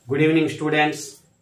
good evening students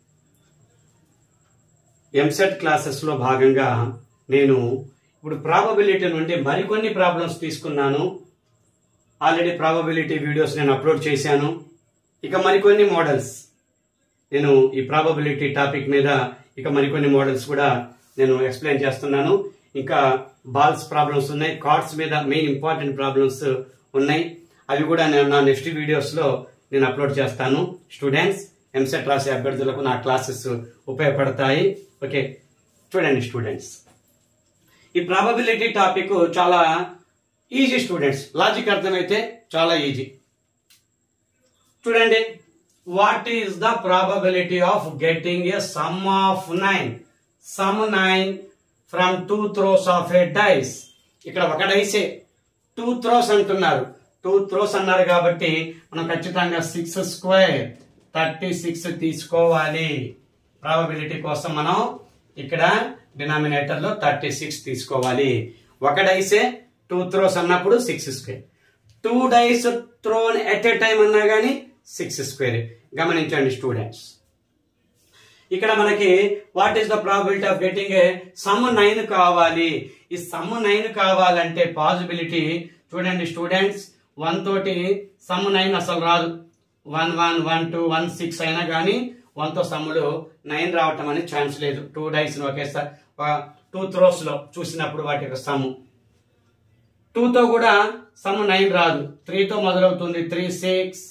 EAMCET క్లాసెస్లో భాగంగా నేను ఇప్పుడు ప్రాబబిలిటీ నుండి మరికొన్ని ప్రాబ్లమ్స్ తీసుకున్నాను ఆల్రెడీ ప్రాబబిలిటీ వీడియోస్ నేను అప్లోడ్ చేశాను ఇక మరికొన్ని మోడల్స్ నేను ఈ ప్రాబబిలిటీ టాపిక్ మీద ఇక మరికొన్ని మోడల్స్ కూడా నేను ఎక్స్ప్లెయిన్ చేస్తున్నాను ఇంకా బాల్స్ ప్రాబ్లమ్స్ ఉన్నాయి కార్డ్స్ మీద మెయిన్ ఇంపార్టెంట్ ప్రాబ్లమ్స్ ఉన్నాయి అవి కూడా నేను నా నెక్స్ట్ వీడియోస్లో నేను అప్లోడ్ చేస్తాను స్టూడెంట్స్ ఎంసెట్ రాసే అభ్యర్థులకు నా క్లాసెస్ ఉపయోగపడతాయి ఓకే చూడండి స్టూడెంట్స్ ఈ ప్రాబబిలిటీ టాపిక్ చాలా ఈజీ స్టూడెంట్స్ లాజిక్ అర్థమైతే చాలా ఈజీ చూడండి what is the probability of getting a sum of nine sum nine from two throws of a dice ఇక్కడ ఒక డైసే టూ త్రోస్ అంటున్నారు టూ త్రోస్ అన్నారు కాబట్టి మనం ఖచ్చితంగా సిక్స్ స్క్వేర్ థర్టీ సిక్స్ తీసుకోవాలి ప్రాబబిలిటీ కోసం మనం ఇక్కడ డినామినేటర్ లో థర్టీ సిక్స్ తీసుకోవాలి ఒక డైసే టూ త్రోస్ అన్నప్పుడు six square two dice thrown at a time అన్నా కానీ సిక్స్ స్క్వేర్ గమనించండి స్టూడెంట్స్ ఇక్కడ మనకి what is the probability of getting a sum nine కావాలి ఈ సమ్ నైన్ కావాలంటే పాసిబిలిటీ చూడండి స్టూడెంట్స్ వన్ తోటి సమ్ నైన్ అసలు రాదు one one one two one six అయినా కానీ వన్ తో సమ్ములు నైన్ రావటం అనేది ఛాన్స్ లేదు టూ డైస్ ఒకేసారి టూ త్రోస్ లో చూసినప్పుడు వాటి యొక్క సమ్ము టూతో కూడా సమ్ నైన్ రాదు త్రీతో మొదలవుతుంది త్రీ సిక్స్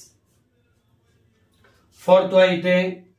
ఫోర్తో అయితే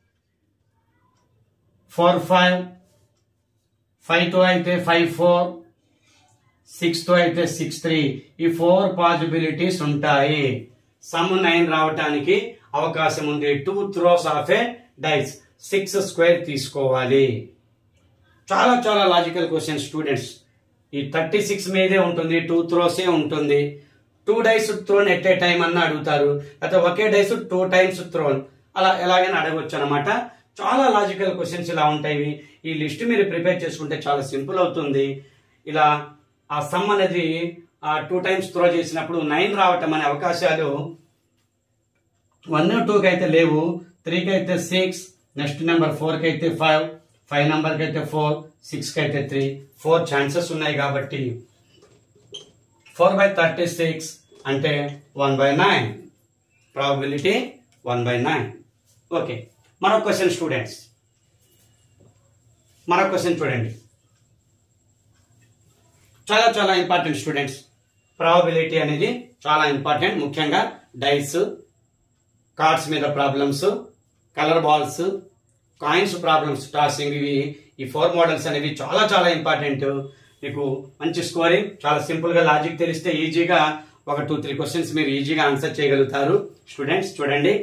ఫోర్ ఫైవ్ ఫైవ్తో అయితే ఫైవ్ ఫోర్ సిక్స్తో అయితే సిక్స్ త్రీ ఈ ఫోర్ పాసిబిలిటీస్ ఉంటాయి సమ్ నైన్ రావటానికి అవకాశం ఉంది two throws of a dice six square తీసుకోవాలి చాలా చాలా లాజికల్ క్వశ్చన్ స్టూడెంట్స్ ఈ థర్టీ సిక్స్ మీదే ఉంటుంది టూ త్రోసే ఉంటుంది two dice thrown at a time అన్న అడుగుతారు లేకపోతే ఒకే డైస్ టూ టైమ్స్ త్రోన్ అలా ఎలాగైనా అడగవచ్చు అనమాట చాలా లాజికల్ క్వశ్చన్స్ ఇలా ఉంటాయి ఈ లిస్ట్ మీరు ప్రిపేర్ చేసుకుంటే చాలా సింపుల్ అవుతుంది ఇలా ఆ సమ్ అనేది ఆ టూ టైమ్స్ త్రో చేసినప్పుడు నైన్ రావటం అనే అవకాశాలు వన్ టూకి అయితే లేవు త్రీకి అయితే సిక్స్ నెక్స్ట్ నెంబర్ ఫోర్కి అయితే ఫైవ్ ఫైవ్ నెంబర్కి అయితే ఫోర్ సిక్స్కి అయితే త్రీ ఫోర్ ఛాన్సెస్ ఉన్నాయి కాబట్టి ఫోర్ బై థర్టీ సిక్స్ అంటే one by nine probability one by nine okay మరొక క్వశ్చన్ స్టూడెంట్స్ మరొక క్వశ్చన్ చూడండి చాలా చాలా ఇంపార్టెంట్ స్టూడెంట్స్ ప్రాబిలిటీ అనేది చాలా ఇంపార్టెంట్ ముఖ్యంగా డైస్ కార్డ్స్ మీద problems colour balls coins problems tossing ఇవి ఈ ఫోర్ మోడల్స్ అనేవి చాలా చాలా ఇంపార్టెంట్ మీకు మంచి స్కోరింగ్ చాలా సింపుల్ గా లాజిక్ తెలిస్తే ఈజీగా ఒక టూ త్రీ క్వశ్చన్స్ మీరు ఈజీగా ఆన్సర్ చేయగలుగుతారు స్టూడెంట్స్ చూడండి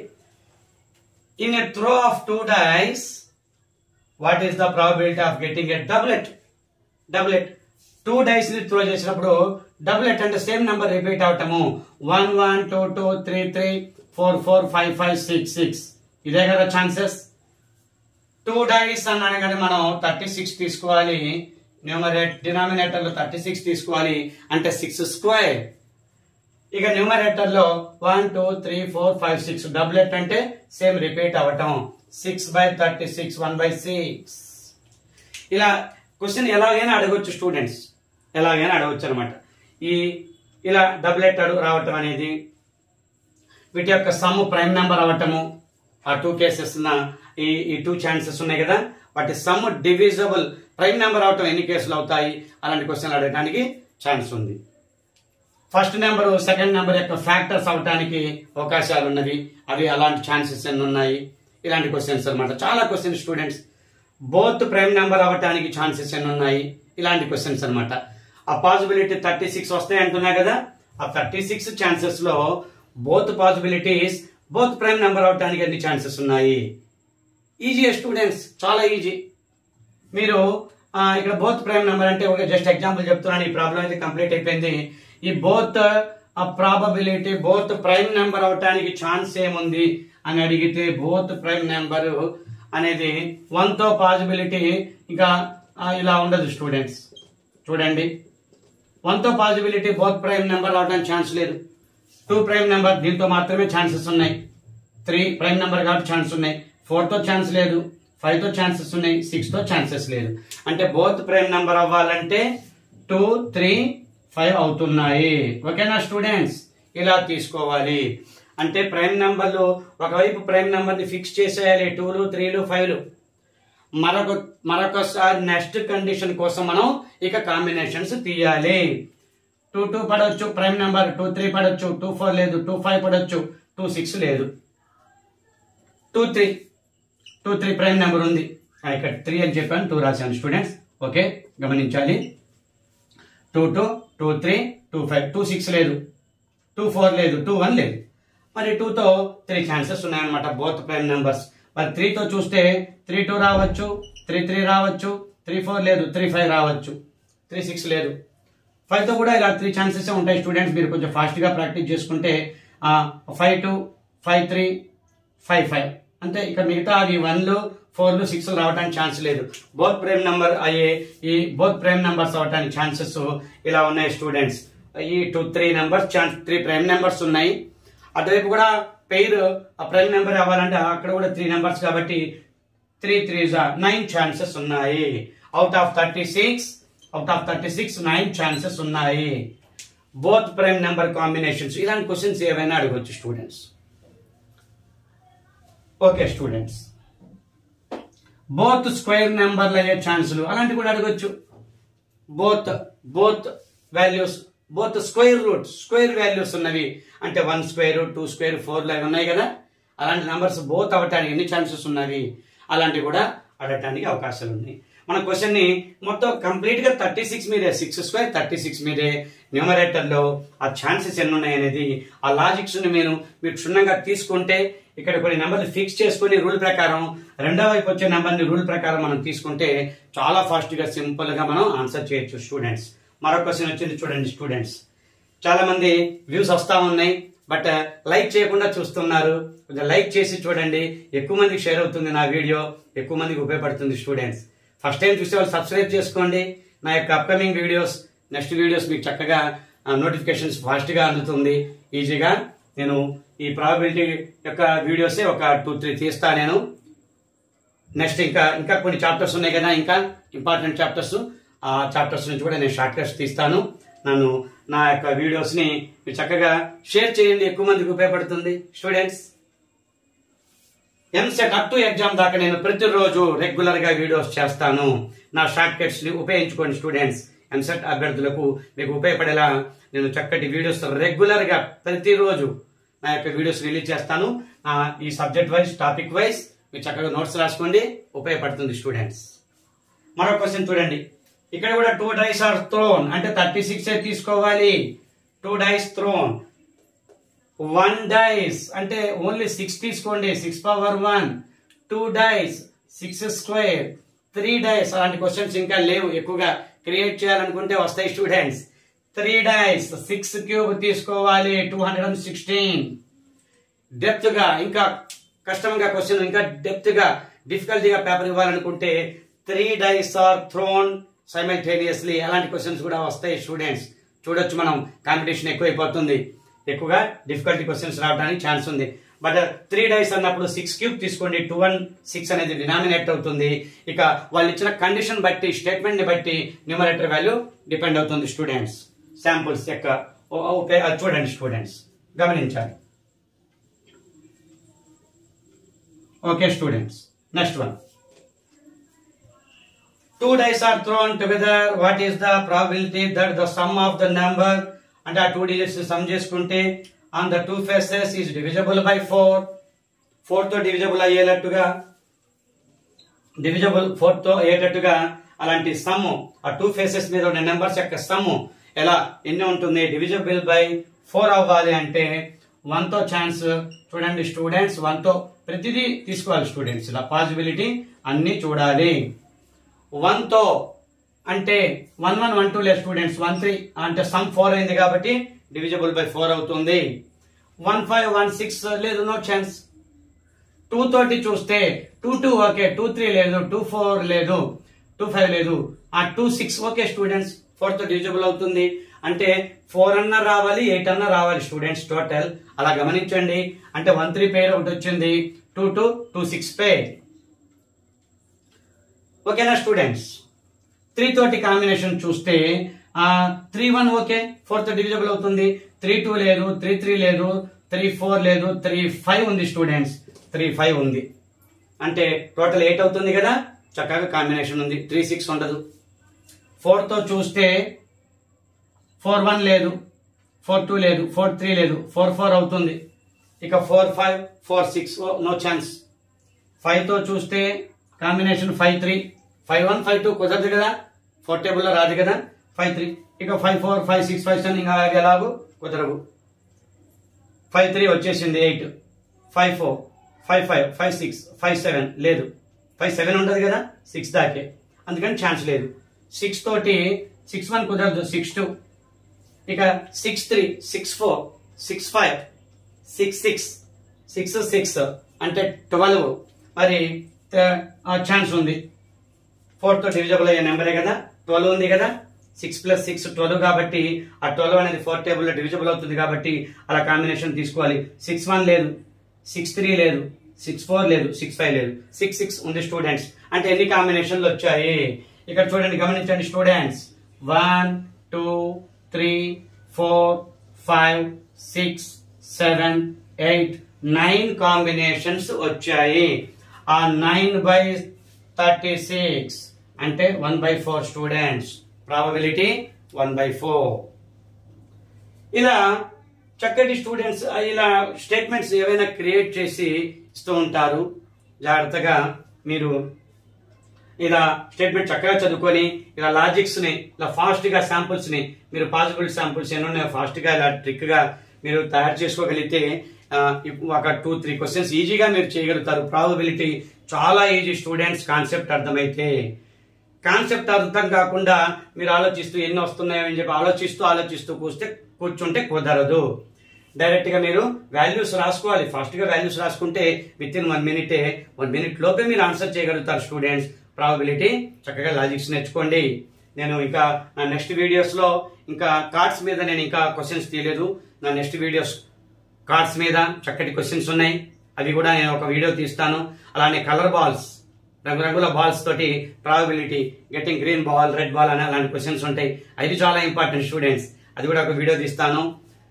in a throw of two dice what is the probability of getting a doublet doublet two dice ని త్రో చేసినప్పుడు డబ్లెట్ అంటే సేమ్ నెంబర్ రిపీట్ అవటము one one two two three three four four five five six six ఇదే కదా chances two dice అన్నాను కానీ మనం thirty six తీసుకోవాలి న్యూమరేట్ డినామినేటర్ లో థర్టీ సిక్స్ తీసుకోవాలి అంటే సిక్స్ స్క్వేర్ ఇక న్యూమరేటర్ లో one two three four five six doublet అంటే సేమ్ రిపీట్ అవ్వటం six by thirty six one by six ఇలా క్వశ్చన్ ఎలాగైనా అడగొచ్చు స్టూడెంట్స్ ఎలాగైనా అడగొచ్చు అనమాట ఈ ఇలా డబ్లెట్ అడుగు రావటం అనేది వీటి యొక్క సమ్ ప్రైమ్ నెంబర్ అవ్వటము ఆ టూ కేసెస్ ఈ ఈ టూ ఛాన్సెస్ ఉన్నాయి కదా వాటి సమ్ డివిజబుల్ ప్రైమ్ నెంబర్ అవటం ఎన్ని కేసులు అవుతాయి అలాంటి క్వశ్చన్లు అడగడానికి ఛాన్స్ ఉంది ఫస్ట్ నెంబర్ సెకండ్ నెంబర్ యొక్క ఫ్యాక్టర్స్ అవటానికి అవకాశాలు ఉన్నవి అవి అలాంటి ఛాన్సెస్ ఎన్ని ఉన్నాయి ఇలాంటి క్వశ్చన్స్ అన్నమాట చాలా question students both prime number అవ్వటానికి ఛాన్సెస్ ఎన్ని ఉన్నాయి ఇలాంటి క్వశ్చన్స్ అన్నమాట ఆ పాసిబిలిటీ థర్టీ సిక్స్ వస్తాయి అంటున్నా కదా ఆ థర్టీ సిక్స్ ఛాన్సెస్ లో both possibilities both prime number అవటానికి ఎన్ని ఛాన్సెస్ ఉన్నాయి ఈజీ స్టూడెంట్స్ చాలా ఈజీ మీరు ఆ, ఇక్కడ బోత్ ప్రైమ్ నెంబర్ అంటే ఒక జస్ట్ ఎగ్జాంపుల్ చెప్తున్నాను ఈ ప్రాబ్లం అయితే కంప్లీట్ అయిపోయింది ఈ both probability both prime number అవటానికి ఛాన్స్ ఏముంది అని అడిగితే బోత్ ప్రైమ్ నెంబర్ అనేది వన్ తో పాసిబిలిటీ ఇంకా ఆ, ఇలా ఉండదు స్టూడెంట్స్ చూడండి వన్ తో పాసిబిలిటీ బోత్ ప్రైమ్ నెంబర్ అవడానికి ఛాన్స్ లేదు టూ ప్రైమ్ నెంబర్ దీంతో మాత్రమే ఛాన్సెస్ ఉన్నాయి త్రీ ప్రైమ్ నెంబర్ కాబట్టి ఛాన్స్ ఉన్నాయి ఫోర్ తో ఛాన్స్ లేదు ఫైవ్ తో ఛాన్సెస్ ఉన్నాయి సిక్స్ తో ఛాన్సెస్ లేదు అంటే బోత్ ప్రైమ్ నెంబర్ అవ్వాలంటే టూ త్రీ ఫైవ్ అవుతున్నాయి ఓకేనా స్టూడెంట్స్ ఇలా తీసుకోవాలి అంటే ప్రైమ్ నెంబర్లు ఒకవైపు ప్రైమ్ నెంబర్ ని ఫిక్స్ చేసేయాలి టూలు త్రీలు ఫైవ్లు మరొక మరొకసారి నెక్స్ట్ కండిషన్ కోసం మనం ఇక కాంబినేషన్స్ తీయాలి టూ టూ పడవచ్చు ప్రైమ్ నెంబర్ టూ త్రీ పడవచ్చు టూ ఫోర్ లేదు టూ ఫైవ్ పడవచ్చు టూ సిక్స్ లేదు two three two three prime number ఉంది ఆ, ఇక్కడ త్రీ అని చెప్పాను టూ రాశాను స్టూడెంట్స్ ఓకే గమనించాలి two two two three two five two six లేదు టూ ఫోర్ లేదు టూ వన్ లేదు మరి టూతో త్రీ ఛాన్సెస్ ఉన్నాయన్నమాట బోత్ ప్రైమ్ నెంబర్స్ మరి త్రీతో చూస్తే త్రీ టూ రావచ్చు త్రీ త్రీ రావచ్చు త్రీ ఫోర్ లేదు త్రీ ఫైవ్ రావచ్చు త్రీ సిక్స్ లేదు ఫైవ్ తో కూడా ఇలా త్రీ ఛాన్సెస్ ఉంటాయి స్టూడెంట్స్ మీరు కొంచెం ఫాస్ట్ గా ప్రాక్టీస్ చేసుకుంటే five two five three five five అంటే ఇక మిగతా అవి వన్లు ఫోర్లు సిక్స్ రావడానికి ఛాన్స్ లేదు బోత్ ప్రైమ్ నంబర్ అయ్యే ఈ బోత్ ప్రైమ్ నంబర్స్ అవడానికి ఛాన్సెస్ ఇలా ఉన్నాయి స్టూడెంట్స్ ఈ two three numbers chance three prime numbers ఉన్నాయి అటువైపు కూడా పెయిర్ ప్రైమ్ నెంబర్ అవ్వాలంటే అక్కడ కూడా త్రీ నెంబర్స్ కాబట్టి త్రీ త్రీ నైన్ ఛాన్సెస్ ఉన్నాయి out of thirty six out of thirty six nine chances ఉన్నాయి బోత్ ప్రైమ్ నెంబర్ కాంబినేషన్స్ ఇలాంటి క్వశ్చన్స్ ఏవైనా అడగవచ్చు students okay students both square నెంబర్లు అయ్యే ఛాన్సులు అలాంటి కూడా అడగొచ్చు both both values both square root square values ఉన్నవి అంటే one square two square four అవి ఉన్నాయి కదా అలాంటి నంబర్స్ బోత్ అవ్వటానికి ఎన్ని ఛాన్సెస్ ఉన్నవి అలాంటివి కూడా అడగటానికి అవకాశాలు ఉన్నాయి మన క్వశ్చన్ ని మొత్తం కంప్లీట్ గా థర్టీ సిక్స్ మీదే సిక్స్ స్క్వేర్ థర్టీ సిక్స్ మీదే న్యూమరేటర్ లో ఆ ఛాన్సెస్ ఎన్ని ఉన్నాయి అనేది ఆ లాజిక్స్ ని మీరు మీరు క్షుణ్ణంగా తీసుకుంటే ఇక్కడ కొన్ని నెంబర్లు ఫిక్స్ చేసుకుని రూల్ ప్రకారం రెండో వైపు వచ్చే నెంబర్ ని రూల్ ప్రకారం మనం తీసుకుంటే చాలా ఫాస్ట్ గా సింపుల్ గా మనం ఆన్సర్ చేయొచ్చు స్టూడెంట్స్ మరో క్వశ్చన్ వచ్చింది చూడండి స్టూడెంట్స్ చాలా మంది వ్యూస్ వస్తా ఉన్నాయి బట్ లైక్ చేయకుండా చూస్తున్నారు కొంచెం లైక్ చేసి చూడండి ఎక్కువ మందికి షేర్ అవుతుంది నా వీడియో ఎక్కువ మందికి ఉపయోగపడుతుంది స్టూడెంట్స్ ఫస్ట్ టైం చూసే వాళ్ళు సబ్స్క్రైబ్ చేసుకోండి నా యొక్క అప్కమింగ్ వీడియోస్ నెక్స్ట్ వీడియోస్ మీకు చక్కగా నోటిఫికేషన్స్ ఫాస్ట్ గా అందుతుంది ఈజీగా నేను ఈ ప్రాబిలిటీ యొక్క వీడియోసే ఒక టూ త్రీ తీస్తా నేను నెక్స్ట్ ఇంకా ఇంకా కొన్ని చాప్టర్స్ ఉన్నాయి కదా ఇంకా ఇంపార్టెంట్ చాప్టర్స్ ఆ చాప్టర్స్ నుంచి కూడా నేను షార్ట్ కట్స్ తీస్తాను నన్ను నా యొక్క వీడియోస్ ని మీరు చక్కగా షేర్ చేయండి ఎక్కువ మందికి ఉపయోగపడుతుంది students EAMCET up to exam దాకా నేను ప్రతిరోజు రెగ్యులర్ గా వీడియోస్ చేస్తాను నా షార్ట్ కట్స్ ని ఉపయోగించుకోండి స్టూడెంట్స్ ఎంసెట్ అభ్యర్థులకు మీకు ఉపయోగపడేలా నేను చక్కటి వీడియోస్ రెగ్యులర్ గా ప్రతిరోజు నా యొక్క వీడియోస్ రిలీజ్ చేస్తాను ఆ, ఈ సబ్జెక్ట్ వైజ్ టాపిక్ వైజ్ మీరు చక్కగా నోట్స్ రాసుకోండి ఉపయోగపడుతుంది స్టూడెంట్స్ మరో క్వశ్చన్ చూడండి ఇక్కడ కూడా టూ డైస్ ఆర్ థ్రోన్ అంటే థర్టీ సిక్స్ తీసుకోవాలి two dice thrown one dice అంటే ఓన్లీ సిక్స్ తీసుకోండి six power one two dice six square three dice అలాంటి క్వశ్చన్స్ ఇంకా లేవు ఎక్కువగా క్రియేట్ చేయాలనుకుంటే వస్తాయి students three dice six cube తీసుకోవాలి two hundred and sixteen depth గా ఇంకా కష్టంగా క్వశ్చన్ ఇంకా డెప్త్ గా డిఫికల్టీగా పేపర్ ఇవ్వాలనుకుంటే three dice are thrown simultaneously అలాంటి క్వశ్చన్స్ కూడా వస్తాయి స్టూడెంట్స్ చూడొచ్చు మనం కాంపిటీషన్ ఎక్కువైపోతుంది ఎక్కువగా డిఫికల్టీ క్వశ్చన్స్ రావడానికి ఛాన్స్ ఉంది బట్ త్రీ డైస్ అన్నప్పుడు సిక్స్ క్యూబ్ తీసుకోండి టూ వన్ సిక్స్ అనేది డినామినేట్ అవుతుంది ఇక వాళ్ళు ఇచ్చిన కండిషన్ బట్టి స్టేట్మెంట్ ని బట్టి న్యూమరేటర్ వాల్యూ డిపెండ్ అవుతుంది స్టూడెంట్స్ శాంపుల్స్ యొక్క ఓ- ఓకే అది చూడండి స్టూడెంట్స్ గమనించాలి okay students next one two dice are thrown together what is the probability that the sum of the number అంటే ఆ టూ డిజిట్స్ సమ్ చేసుకుంటే on the two faces is divisible by four four తో divisible అయ్యేటట్టుగా divisible four తో అయ్యేటట్టుగా అలాంటి some ఆ two faces మీద ఉన్న నెంబర్స్ యొక్క సమ్ ఎలా ఎన్ని ఉంటుంది డివిజబుల్ బై ఫోర్ అవ్వాలి అంటే వన్ తో ఛాన్స్ చూడండి స్టూడెంట్స్ వన్ తో ప్రతిదీ తీసుకోవాలి స్టూడెంట్స్ ఇలా పాసిబిలిటీ అన్ని చూడాలి వన్ తో అంటే వన్ వన్ వన్ టూ లేదు స్టూడెంట్స్ వన్ త్రీ అంటే సమ్ ఫోర్ అయింది కాబట్టి డివిజబుల్ బై ఫోర్ అవుతుంది వన్ ఫైవ్ వన్ సిక్స్ లేదు నో ఛాన్స్ టూ తోటి చూస్తే two two okay two three లేదు టూ ఫోర్ లేదు టూ ఫైవ్ లేదు ఆ two six okay students four తో డివిజబుల్ అవుతుంది అంటే ఫోర్ అన్న రావాలి ఎయిట్ అన్న రావాలి స్టూడెంట్స్ టోటల్ అలా గమనించండి అంటే వన్ త్రీ పేర్ ఒకటి వచ్చింది two two two six pair ఓకేనా స్టూడెంట్స్ త్రీ తోటి కాంబినేషన్ చూస్తే three one okay fourth divisible అవుతుంది త్రీ టూ లేదు త్రీ త్రీ లేదు త్రీ ఫోర్ లేదు త్రీ ఫైవ్ ఉంది స్టూడెంట్స్ త్రీ ఫైవ్ ఉంది అంటే టోటల్ ఎయిట్ అవుతుంది కదా చక్కగా కాంబినేషన్ ఉంది త్రీ సిక్స్ ఉండదు ఫోర్తో చూస్తే ఫోర్ వన్ లేదు ఫోర్ టూ లేదు ఫోర్ త్రీ లేదు ఫోర్ ఫోర్ అవుతుంది ఇక four five four six no chance ఫైవ్తో చూస్తే combination five three five one five two కుదరదు కదా ఫోర్ టేబుల్లో రాదు కదా ఫైవ్ త్రీ ఇక five four five six five seven ఇంకా ఎలాగో కుదరవు ఫైవ్ త్రీ వచ్చేసింది eight five four five five five six five seven లేదు ఫైవ్ సెవెన్ ఉండదు కదా సిక్స్ దాకే అందుకని ఛాన్స్ లేదు సిక్స్ తోటి సిక్స్ వన్ కుదరదు సిక్స్ టూ ఇక six three six four six five six six six six అంటే ట్వెల్వ్ మరి ఛాన్స్ ఉంది ఫోర్తో డివిజబుల్ అయ్యే నెంబరే కదా ట్వెల్వ్ ఉంది కదా సిక్స్ ప్లస్ సిక్స్ ట్వెల్వ్ కాబట్టి ఆ ట్వెల్వ్ అనేది ఫోర్ టేబుల్లో డివిజబుల్ అవుతుంది కాబట్టి అలా కాంబినేషన్ తీసుకోవాలి సిక్స్ వన్ లేదు సిక్స్ త్రీ లేదు సిక్స్ ఫోర్ లేదు సిక్స్ ఫైవ్ లేదు సిక్స్ సిక్స్ ఉంది స్టూడెంట్స్ అంటే ఎన్ని కాంబినేషన్లు వచ్చాయి ఇక్కడ చూడండి గమనించండి students one two three four five six seven eight nine combinations వచ్చాయి ఆ నైన్ బై థర్టీ సిక్స్ అంటే one by four students probability one by four ఇలా చక్కటి స్టూడెంట్స్ ఇలా స్టేట్మెంట్స్ ఏవైనా క్రియేట్ చేసి ఇస్తూ ఉంటారు జాగ్రత్తగా మీరు ఇలా స్టేట్మెంట్ చక్కగా చదువుకొని ఇలా లాజిక్స్ ని ఇలా ఫాస్ట్ గా శాంపుల్స్ ని మీరు పాసిబుల్ శాంపుల్స్ ఎన్ని ఉన్నాయో ఫాస్ట్ గా ఇలా ట్రిక్ గా మీరు తయారు చేసుకోగలిగితే ఆ, ఇప్పు- ఒక టూ త్రీ క్వశ్చన్స్ ఈజీగా మీరు చేయగలుగుతారు ప్రాబబిలిటీ చాలా ఈజీ స్టూడెంట్స్ కాన్సెప్ట్ అర్థమైతే కాన్సెప్ట్ అర్థం కాకుండా మీరు ఆలోచిస్తూ ఎన్ని వస్తున్నాయో అని చెప్పి ఆలోచిస్తూ ఆలోచిస్తూ కూస్తే కూర్చుంటే కుదరదు డైరెక్ట్ గా మీరు వాల్యూస్ రాసుకోవాలి ఫాస్ట్ గా వాల్యూస్ రాసుకుంటే విత్ ఇన్ వన్ మినిటే వన్ మినిట్ లోపే మీరు ఆన్సర్ చేయగలుగుతారు స్టూడెంట్స్ ప్రాబిలిటీ చక్కగా లాజిక్స్ నేర్చుకోండి నేను ఇంకా నా నెక్స్ట్ వీడియోస్ లో ఇంకా కార్డ్స్ మీద నేను ఇంకా క్వశ్చన్స్ తీయలేదు నా నెక్స్ట్ వీడియోస్ కార్డ్స్ మీద చక్కటి క్వశ్చన్స్ ఉన్నాయి అవి కూడా నేను ఒక వీడియో తీస్తాను అలానే కలర్ బాల్స్ రంగురంగుల బాల్స్ తోటి probability getting green ball red ball అనే అలాంటి క్వశ్చన్స్ ఉంటాయి అది చాలా ఇంపార్టెంట్ స్టూడెంట్స్ అది కూడా ఒక వీడియో తీస్తాను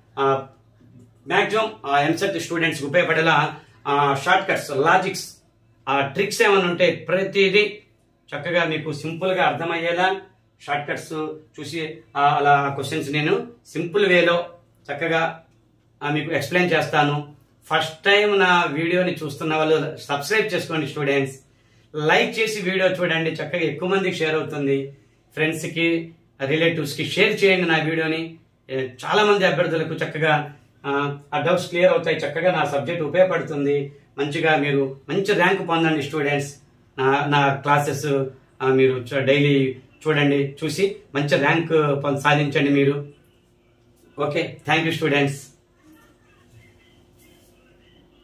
మ్యాక్సిమం ఎంసెట్ స్టూడెంట్స్ ఉపయోగపడేలా షార్ట్ కట్స్ లాజిక్స్ ఆ ట్రిక్స్ ఏమైనా ఉంటే ప్రతిదీ చక్కగా మీకు సింపుల్ గా అర్థమయ్యేలా షార్ట్ కట్స్ చూసి ఆ, అలా క్వశ్చన్స్ నేను సింపుల్ వేలో చక్కగా ఆ, మీకు ఎక్స్ప్లెయిన్ చేస్తాను ఫస్ట్ టైం నా వీడియోని చూస్తున్న వాళ్ళు సబ్స్క్రైబ్ చేసుకోండి స్టూడెంట్స్ లైక్ చేసి వీడియో చూడండి చక్కగా ఎక్కువ మందికి షేర్ అవుతుంది ఫ్రెండ్స్ కి రిలేటివ్స్ కి షేర్ చేయండి నా వీడియోని ఏ, చాలా మంది అభ్యర్థులకు చక్కగా ఆ, ఆ డౌట్స్ క్లియర్ అవుతాయి చక్కగా నా సబ్జెక్ట్ ఉపయోగపడుతుంది మంచిగా మీరు మంచి ర్యాంక్ పొందండి స్టూడెంట్స్ నా నా క్లాసెస్ మీరు డైలీ చూడండి చూసి మంచి ర్యాంక్ పొంద- సాధించండి మీరు ఓకే థ్యాంక్ యూ స్టూడెంట్స్